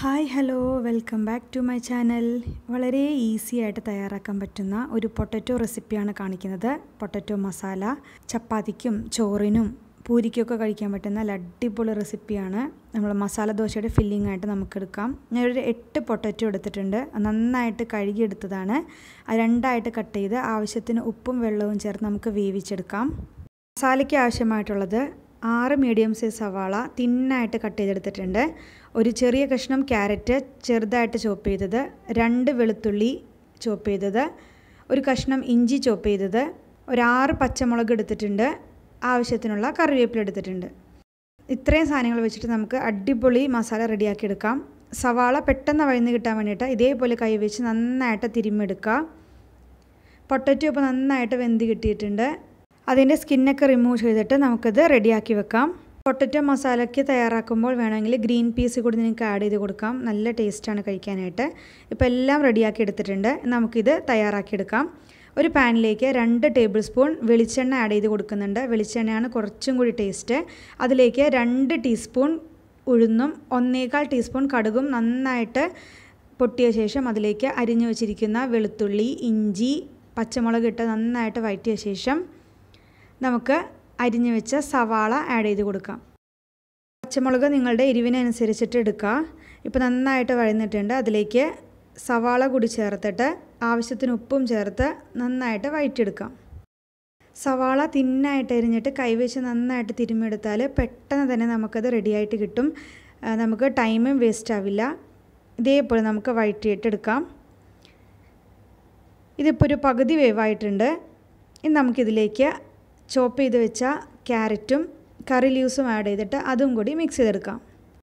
hi hello welcome back to my channel വളരെ easy ആയിട്ട് തയ്യാറാക്കാൻ പറ്റുന്ന ഒരു പൊട്ടറ്റോ റെസിപ്പിയാണ് കാണിക്കുന്നത് പൊട്ടറ്റോ മസാല ചപ്പാത്തിക്കും ചോറിനും പൂരിക്കൊക്കെ കഴിക്കാൻ പറ്റുന്ന നല്ല അടിപൊളി റെസിപ്പിയാണ് നമ്മൾ മസാല ദോശയുടെ ഫില്ലിംഗ് ആയിട്ട് നമുക്കെടുക്കാം ഞാനൊരു എട്ട് പൊട്ടറ്റോ എടുത്തിട്ടുണ്ട് നന്നായിട്ട് കഴുകിയെടുത്തതാണ് അത് രണ്ടായിട്ട് കട്ട് ചെയ്ത് ആവശ്യത്തിന് ഉപ്പും വെള്ളവും ചേർത്ത് നമുക്ക് വേവിച്ചെടുക്കാം മസാലയ്ക്ക് ആവശ്യമായിട്ടുള്ളത് ആറ് മീഡിയം സൈസ് സവാള തിന്നായിട്ട് കട്ട് ചെയ്തെടുത്തിട്ടുണ്ട് ഒരു ചെറിയ കഷ്ണം ക്യാരറ്റ് ചെറുതായിട്ട് ചോപ്പ് ചെയ്തത് രണ്ട് വെളുത്തുള്ളി ചോപ്പ് ചെയ്തത് ഒരു കഷ്ണം ഇഞ്ചി ചോപ്പ് ചെയ്തത് ഒരാറ് പച്ചമുളക് എടുത്തിട്ടുണ്ട് ആവശ്യത്തിനുള്ള കറിവേപ്പില എടുത്തിട്ടുണ്ട് ഇത്രയും സാധനങ്ങൾ വെച്ചിട്ട് നമുക്ക് അടിപൊളി മസാല റെഡിയാക്കി എടുക്കാം സവാള പെട്ടെന്ന് വഴന്ന് കിട്ടാൻ വേണ്ടിയിട്ട് ഇതേപോലെ കൈ വെച്ച് നന്നായിട്ട് തിരുമ്മെടുക്കുക പൊട്ടറ്റോ ഇപ്പോൾ നന്നായിട്ട് വെന്ത് കിട്ടിയിട്ടുണ്ട് അതിൻ്റെ സ്കിന്നൊക്കെ റിമൂവ് ചെയ്തിട്ട് നമുക്കത് റെഡിയാക്കി വെക്കാം പൊട്ടറ്റോ മസാലയ്ക്ക് തയ്യാറാക്കുമ്പോൾ വേണമെങ്കിൽ ഗ്രീൻ പീസ് കൂടി നിങ്ങൾക്ക് ആഡ് ചെയ്ത് കൊടുക്കാം നല്ല ടേസ്റ്റാണ് കഴിക്കാനായിട്ട് ഇപ്പോൾ എല്ലാം റെഡിയാക്കി എടുത്തിട്ടുണ്ട് നമുക്കിത് തയ്യാറാക്കിയെടുക്കാം ഒരു പാനിലേക്ക് രണ്ട് ടേബിൾ സ്പൂൺ വെളിച്ചെണ്ണ ആഡ് ചെയ്ത് കൊടുക്കുന്നുണ്ട് വെളിച്ചെണ്ണയാണ് കുറച്ചും കൂടി ടേസ്റ്റ് അതിലേക്ക് രണ്ട് ടീസ്പൂൺ ഉഴുന്നും ഒന്നേകാൽ ടീസ്പൂൺ കടുകും നന്നായിട്ട് പൊട്ടിയ ശേഷം അതിലേക്ക് അരിഞ്ഞു വെച്ചിരിക്കുന്ന വെളുത്തുള്ളി ഇഞ്ചി പച്ചമുളക് ഇട്ട് നന്നായിട്ട് വഴറ്റിയ ശേഷം നമുക്ക് അരിഞ്ഞു വെച്ച സവാള ആഡ് ചെയ്ത് കൊടുക്കാം പച്ചമുളക് നിങ്ങളുടെ എരിവിനനുസരിച്ചിട്ട് എടുക്കുക ഇപ്പോൾ നന്നായിട്ട് വഴന്നിട്ടുണ്ട് അതിലേക്ക് സവാള കൂടി ചേർത്തിട്ട് ആവശ്യത്തിന് ഉപ്പും ചേർത്ത് നന്നായിട്ട് വഴറ്റിയെടുക്കാം സവാള തിന്നായിട്ട് എരിഞ്ഞിട്ട് കൈവച്ച് നന്നായിട്ട് തിരുമ്മെടുത്താൽ പെട്ടെന്ന് തന്നെ നമുക്കത് റെഡിയായിട്ട് കിട്ടും നമുക്ക് ടൈമും വേസ്റ്റ് ആവില്ല ഇതേപോലെ നമുക്ക് വഴറ്റിയിട്ടെടുക്കാം ഇതിപ്പോൾ ഒരു പകുതി വേവായിട്ടുണ്ട് ഇനി നമുക്കിതിലേക്ക് ചോപ്പ് ചെയ്ത് വെച്ച ക്യാരറ്റും കറി ലീവ്സും ആഡ് ചെയ്തിട്ട് അതും കൂടി മിക്സ് ചെയ്തെടുക്കാം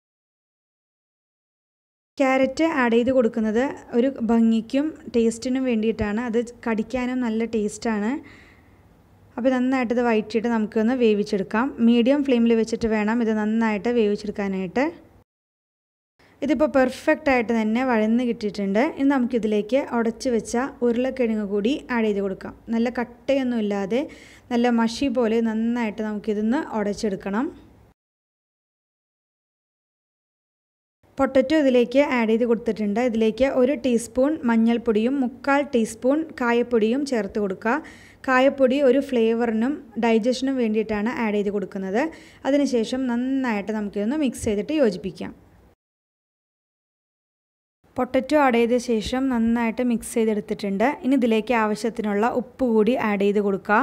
ക്യാരറ്റ് ആഡ് ചെയ്ത് കൊടുക്കുന്നത് ഒരു ഭംഗിക്കും ടേസ്റ്റിനും വേണ്ടിയിട്ടാണ് അത് കടിക്കാനും നല്ല ടേസ്റ്റാണ് അപ്പോൾ നന്നായിട്ട് ഇത് വഴറ്റിയിട്ട് നമുക്കൊന്ന് വേവിച്ചെടുക്കാം മീഡിയം ഫ്ലെയിമിൽ വെച്ചിട്ട് വേണം ഇത് നന്നായിട്ട് വേവിച്ചെടുക്കാനായിട്ട് ഇതിപ്പോൾ പെർഫെക്റ്റ് ആയിട്ട് തന്നെ വഴന്ന് കിട്ടിയിട്ടുണ്ട് ഇനി നമുക്കിതിലേക്ക് ഉടച്ച് വെച്ച ഉരുളക്കിഴങ്ങ് കൂടി ആഡ് ചെയ്ത് കൊടുക്കാം നല്ല കട്ടയൊന്നും ഇല്ലാതെ നല്ല മഷി പോലെ നന്നായിട്ട് നമുക്കിതൊന്ന് ഉടച്ചെടുക്കണം പൊട്ടറ്റോ ഇതിലേക്ക് ആഡ് ചെയ്ത് കൊടുത്തിട്ടുണ്ട് ഇതിലേക്ക് ഒരു ടീസ്പൂൺ മഞ്ഞൾപ്പൊടിയും മുക്കാൽ ടീസ്പൂൺ കായപ്പൊടിയും ചേർത്ത് കൊടുക്കുക കായപ്പൊടി ഒരു ഫ്ലേവറിനും ഡൈജഷനും വേണ്ടിയിട്ടാണ് ആഡ് ചെയ്ത് കൊടുക്കുന്നത് അതിനുശേഷം നന്നായിട്ട് നമുക്കിതൊന്ന് മിക്സ് ചെയ്തിട്ട് യോജിപ്പിക്കാം പൊട്ടറ്റോ ആഡ് ചെയ്ത ശേഷം നന്നായിട്ട് മിക്സ് ചെയ്തെടുത്തിട്ടുണ്ട് ഇനി ഇതിലേക്ക് ആവശ്യത്തിനുള്ള ഉപ്പ് കൂടി ആഡ് ചെയ്ത് കൊടുക്കുക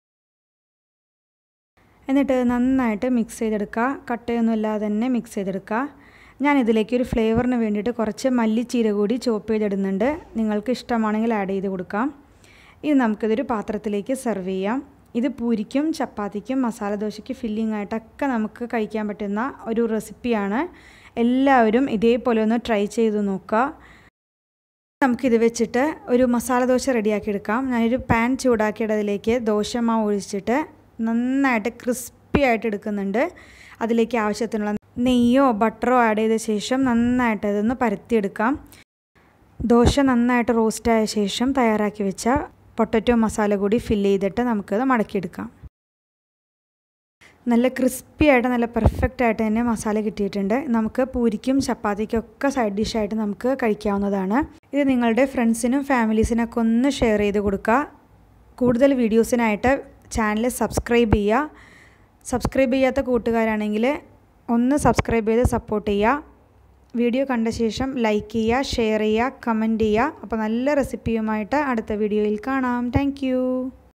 എന്നിട്ട് നന്നായിട്ട് മിക്സ് ചെയ്തെടുക്കുക കട്ടയൊന്നും ഇല്ലാതെ തന്നെ മിക്സ് ചെയ്തെടുക്കുക ഞാൻ ഇതിലേക്ക് ഒരു ഫ്ലേവറിന് വേണ്ടിയിട്ട് കുറച്ച് മല്ലിച്ചീര കൂടി ചോപ്പ് ചെയ്തിടുന്നുണ്ട് നിങ്ങൾക്ക് ഇഷ്ടമാണെങ്കിൽ ആഡ് ചെയ്ത് കൊടുക്കാം ഇത് നമുക്കിതൊരു പാത്രത്തിലേക്ക് സെർവ് ചെയ്യാം ഇത് പൂരിക്കും ചപ്പാത്തിക്കും മസാല ദോശയ്ക്ക് ഫില്ലിംഗ് ആയിട്ടൊക്കെ നമുക്ക് കഴിക്കാൻ പറ്റുന്ന ഒരു റെസിപ്പിയാണ് എല്ലാവരും ഇതേപോലെ ഒന്ന് ട്രൈ ചെയ്ത് നോക്കുക നമുക്കിത് വെച്ചിട്ട് ഒരു മസാല ദോശ റെഡിയാക്കി എടുക്കാം ഞാനൊരു പാൻ ചൂടാക്കിയിട്ട് അതിലേക്ക് ദോശമാവ് ഒഴിച്ചിട്ട് നന്നായിട്ട് ക്രിസ്പി ആയിട്ട് എടുക്കുന്നുണ്ട് അതിലേക്ക് ആവശ്യത്തിനുള്ള നെയ്യോ ബട്ടറോ ആഡ് ചെയ്ത ശേഷം നന്നായിട്ട് അതൊന്ന് പരത്തിയെടുക്കാം ദോശ നന്നായിട്ട് റോസ്റ്റായ ശേഷം തയ്യാറാക്കി വെച്ച പൊട്ടറ്റോ മസാല കൂടി ഫില്ല് ചെയ്തിട്ട് നമുക്കത് മടക്കിയെടുക്കാം നല്ല ക്രിസ്പി ആയിട്ട് നല്ല പെർഫെക്റ്റ് ആയിട്ട് തന്നെ മസാല കിട്ടിയിട്ടുണ്ട് നമുക്ക് പൂരിക്കും ചപ്പാത്തിക്കും ഒക്കെ സൈഡ് ഡിഷായിട്ട് നമുക്ക് കഴിക്കാവുന്നതാണ് ഇത് നിങ്ങളുടെ ഫ്രണ്ട്സിനും ഫാമിലീസിനൊക്കെ ഒന്ന് ഷെയർ ചെയ്ത് കൊടുക്കുക കൂടുതൽ വീഡിയോസിനായിട്ട് ചാനൽ സബ്സ്ക്രൈബ് ചെയ്യുക സബ്സ്ക്രൈബ് ചെയ്യാത്ത കൂട്ടുകാരാണെങ്കിൽ ഒന്ന് സബ്സ്ക്രൈബ് ചെയ്ത് സപ്പോർട്ട് ചെയ്യുക വീഡിയോ കണ്ട ശേഷം ലൈക്ക് ചെയ്യുക ഷെയർ ചെയ്യുക കമൻറ്റ് ചെയ്യുക അപ്പോൾ നല്ല റെസിപ്പിയുമായിട്ട് അടുത്ത വീഡിയോയിൽ കാണാം താങ്ക്